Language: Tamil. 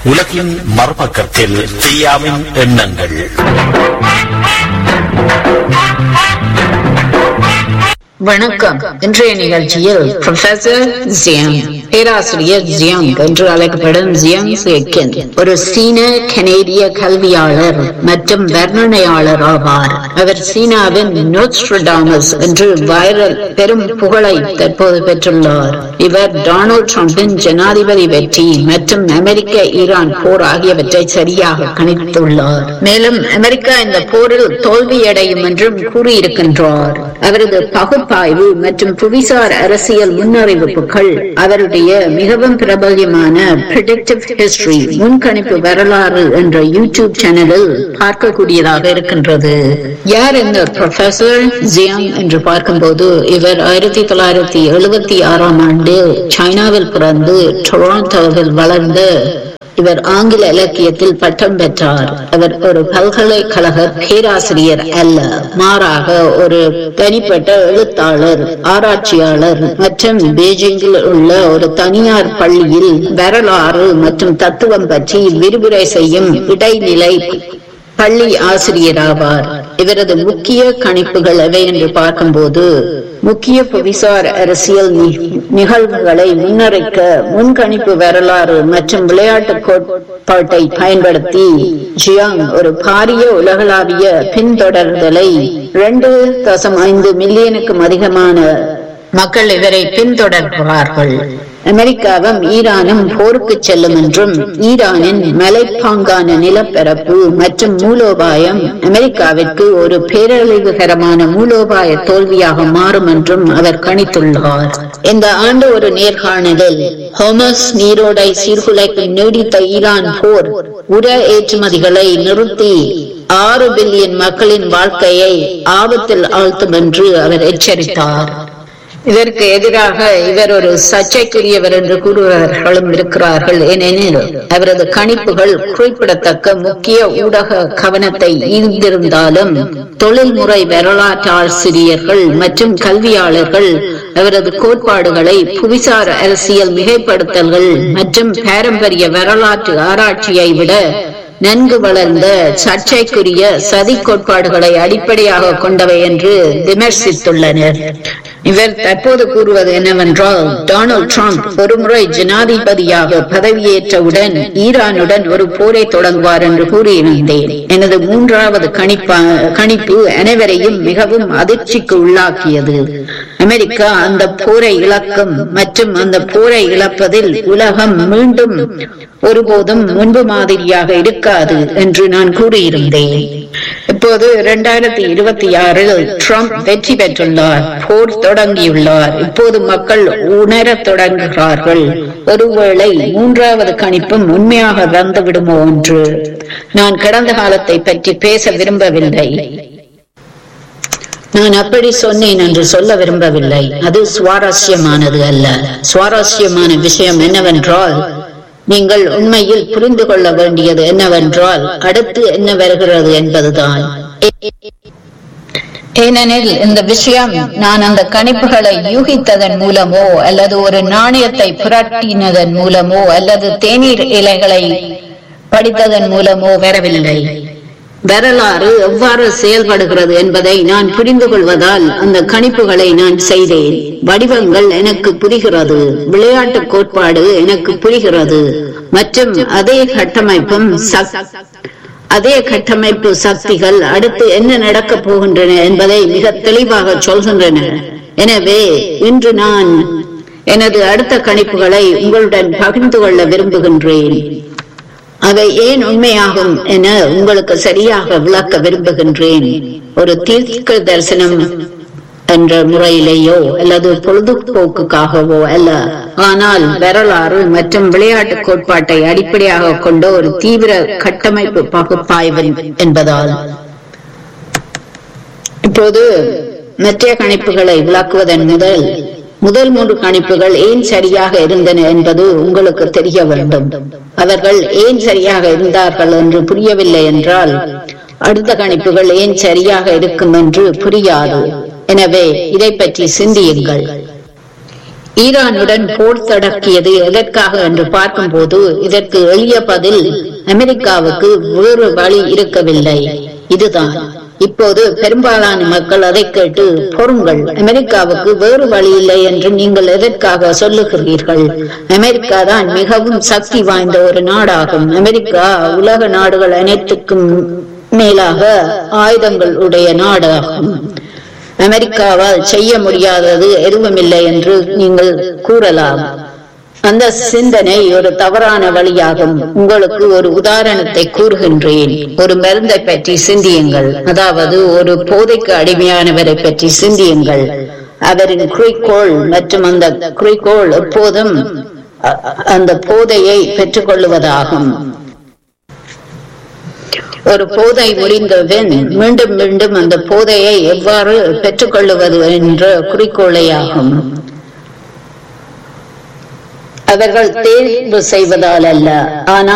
உலகின் மறுபக்கத்தில் தீயாவின் எண்ணங்கள் வணக்கம் இன்றைய நிகழ்ச்சியில் ப்ரொஃபசர் ஜியாங் பேராசிரியர் ஜியாங் என்று அழைக்கப்படும் ஜியாங் சேக்கின் ஒரு சீன கனேடிய கல்வியாளர் மற்றும் வர்ணனையாளர் ஆவார் அவர் சீனாவின் நோஸ்ட்ரடாமஸ் என்று வைரல் பெரும் புகழை தற்போது பெற்றுள்ளார் இவர் டொனால்ட் ட்ரம்பின் ஜனாதிபதி வெற்றி மற்றும் அமெரிக்க ஈரான் போர் ஆகியவற்றை சரியாக கணித்துள்ளார் மேலும் அமெரிக்கா இந்த போரில் தோல்வியடையும் என்றும் கூறியிருக்கின்றார் அவரது பகுப்பாய்வு மற்றும் புவிசார் அரசியல் முன்னறிவிப்புகள் அவருடைய மிகவும் பிரபல்யமான ப்ரிடிக்டிவ் ஹிஸ்டரி முன்கணிப்பு வரலாறு என்ற யூடியூப் சேனலில் பார்க்கக்கூடியதாக இருக்கின்றது யார் இந்த ப்ரொஃபசர் ஜியாங் என்று பார்க்கும்போது இவர் ஆயிரத்தி தொள்ளாயிரத்தி எழுபத்தி ஆறாம் ஆண்டு சைனாவில் பிறந்து டொராண்டோவில் வளர்ந்த இவர் ஆங்கில இலக்கியத்தில் பட்டம் பெற்றார் அவர் ஒரு பல்கலைக்கழக பேராசிரியர் அல்ல மாறாக ஒரு தனிப்பட்ட எழுத்தாளர் ஆராய்ச்சியாளர் மற்றும் பெய்ஜிங்கில் உள்ள ஒரு தனியார் பள்ளியில் வரலாறு மற்றும் தத்துவம் பற்றி விரிவுரை செய்யும் இடைநிலை பள்ளி ஆசிரியராவார் இவரது முக்கிய கணிப்புகள் எவை என்று பார்க்கும்போது முக்கிய புவிசார் அரசியல் நிகழ்வுகளை முன்னறிக்க முன்கணிப்பு வரலாறு மற்றும் விளையாட்டு கோட்பாட்டை பயன்படுத்தி ஜியாங் ஒரு பாரிய உலகளாவிய பின்தொடர்தலை இரண்டு தசம் ஐந்து மில்லியனுக்கும் அதிகமான மக்கள் இவரை பின்தொடர்கிறார்கள் அமெரிக்காவும் ஈரானும் போருக்கு செல்லும் என்றும் ஈரானின் மலைப்பாங்கான நிலப்பரப்பு மற்றும் மூலோபாயம் அமெரிக்காவிற்கு ஒரு பேரழிவுகரமான மூலோபாய தோல்வியாக மாறும் என்றும் அவர் கணித்துள்ளார் இந்த ஆண்டு ஒரு நேர்காணலில் ஹோமஸ் நீரோடை சீர்குலைக்கும் நீடித்த ஈரான் போர் உர ஏற்றுமதிகளை நிறுத்தி ஆறு பில்லியன் மக்களின் வாழ்க்கையை ஆபத்தில் ஆழ்த்தும் என்று அவர் எச்சரித்தார் இதற்கு எதிராக இவர் ஒரு சர்ச்சைக்குரியவர் என்று கூறுபவர்களும் இருக்கிறார்கள் ஏனெனில் அவரது கணிப்புகள் குறிப்பிடத்தக்க முக்கிய ஊடக கவனத்தை ஈர்ந்திருந்தாலும் தொழில்முறை வரலாற்று ஆசிரியர்கள் மற்றும் கல்வியாளர்கள் அவரது கோட்பாடுகளை புவிசார் அரசியல் மிகைப்படுத்தல்கள் மற்றும் பாரம்பரிய வரலாற்று ஆராய்ச்சியை விட நன்கு வளர்ந்த சர்ச்சைக்குரிய சதி கோட்பாடுகளை அடிப்படையாக கொண்டவை என்று விமர்சித்துள்ளனர் இவர் தற்போது கூறுவது என்னவென்றால் டொனால்ட் ட்ரம்ப் ஒருமுறை ஜனாதிபதியாக பதவியேற்றவுடன் ஈரானுடன் ஒரு போரை தொடங்குவார் என்று கூறியிருந்தேன் எனது மூன்றாவது கணிப்பா கணிப்பு அனைவரையும் மிகவும் அதிர்ச்சிக்கு உள்ளாக்கியது அமெரிக்கா அந்த போரை இழக்கும் மற்றும் அந்த போரை இழப்பதில் உலகம் மீண்டும் ஒருபோதும் முன்பு மாதிரியாக இருக்காது என்று நான் கூறியிருந்தேன் இப்போது இரண்டாயிரத்தி இருபத்தி ஆறில் ட்ரம்ப் வெற்றி பெற்றுள்ளார் போர் தொடங்கியுள்ளார் இப்போது மக்கள் உணரத் தொடங்குகிறார்கள் ஒருவேளை மூன்றாவது கணிப்பும் உண்மையாக வந்து விடுமோ என்று நான் கடந்த காலத்தை பற்றி பேச விரும்பவில்லை நான் அப்படி சொன்னேன் என்று சொல்ல விரும்பவில்லை அது சுவாரஸ்யமானது அல்ல சுவாரஸ்யமான விஷயம் என்னவென்றால் நீங்கள் உண்மையில் புரிந்து கொள்ள வேண்டியது என்னவென்றால் அடுத்து என்ன வருகிறது என்பதுதான் ஏனெனில் இந்த விஷயம் நான் அந்த கணிப்புகளை யூகித்ததன் மூலமோ அல்லது ஒரு நாணயத்தை புரட்டினதன் மூலமோ அல்லது தேநீர் இலைகளை படித்ததன் மூலமோ வரவில்லை வரலாறு எவ்வாறு செயல்படுகிறது என்பதை நான் புரிந்து கொள்வதால் அந்த கணிப்புகளை நான் செய்தேன் வடிவங்கள் எனக்கு புரிகிறது விளையாட்டு கோட்பாடு எனக்கு புரிகிறது மற்றும் அதே கட்டமைப்பும் அதே கட்டமைப்பு சக்திகள் அடுத்து என்ன நடக்கப் போகின்றன என்பதை மிக தெளிவாக சொல்கின்றன எனவே இன்று நான் எனது அடுத்த கணிப்புகளை உங்களுடன் பகிர்ந்து கொள்ள விரும்புகின்றேன் அவை ஏன் உண்மையாகும் என உங்களுக்கு சரியாக விளக்க விரும்புகின்றேன் ஒரு தீர்க்க தரிசனம் என்ற முறையிலேயோ அல்லது பொழுதுபோக்குக்காகவோ அல்ல ஆனால் வரலாறு மற்றும் விளையாட்டு கோட்பாட்டை அடிப்படையாக கொண்ட ஒரு தீவிர கட்டமைப்பு பகுப்பாய்வு என்பதால் இப்போது மற்ற கணிப்புகளை விளக்குவதன் முதல் முதல் மூன்று கணிப்புகள் ஏன் சரியாக இருந்தன என்பது உங்களுக்கு தெரிய வேண்டும் அவர்கள் ஏன் சரியாக இருந்தார்கள் என்று புரியவில்லை என்றால் அடுத்த கணிப்புகள் ஏன் சரியாக இருக்கும் என்று புரியாது எனவே இதை பற்றி சிந்தியுங்கள் ஈரானுடன் போர் தொடக்கியது எதற்காக என்று பார்க்கும்போது இதற்கு எளிய பதில் அமெரிக்காவுக்கு வேறு வழி இருக்கவில்லை இதுதான் இப்போது பெரும்பாலான மக்கள் அதை கேட்டு பொறுங்கள் அமெரிக்காவுக்கு வேறு வழி இல்லை என்று நீங்கள் எதற்காக சொல்லுகிறீர்கள் அமெரிக்கா தான் மிகவும் சக்தி வாய்ந்த ஒரு நாடாகும் அமெரிக்கா உலக நாடுகள் அனைத்துக்கும் மேலாக ஆயுதங்கள் உடைய நாடாகும் அமெரிக்காவால் செய்ய முடியாதது எதுவுமில்லை என்று நீங்கள் கூறலாம் அந்த சிந்தனை ஒரு தவறான வழியாகும் உங்களுக்கு ஒரு உதாரணத்தை கூறுகின்றேன் ஒரு மருந்தை பற்றி சிந்தியுங்கள் அதாவது ஒரு போதைக்கு அடிமையானவரை பற்றி சிந்தியுங்கள் அவரின் குறிக்கோள் மற்றும் அந்த குறிக்கோள் எப்போதும் அ- அந்த போதையை பெற்றுக்கொள்வதாகும் ஒரு போதை முடிந்தபின் மீண்டும் மீண்டும் அந்த போதையை எவ்வாறு பெற்றுக்கொள்ளுவது என்ற குறிக்கோளையாகும் அவர்கள் தேர்வு செய்வதால் அல்ல ஆனால்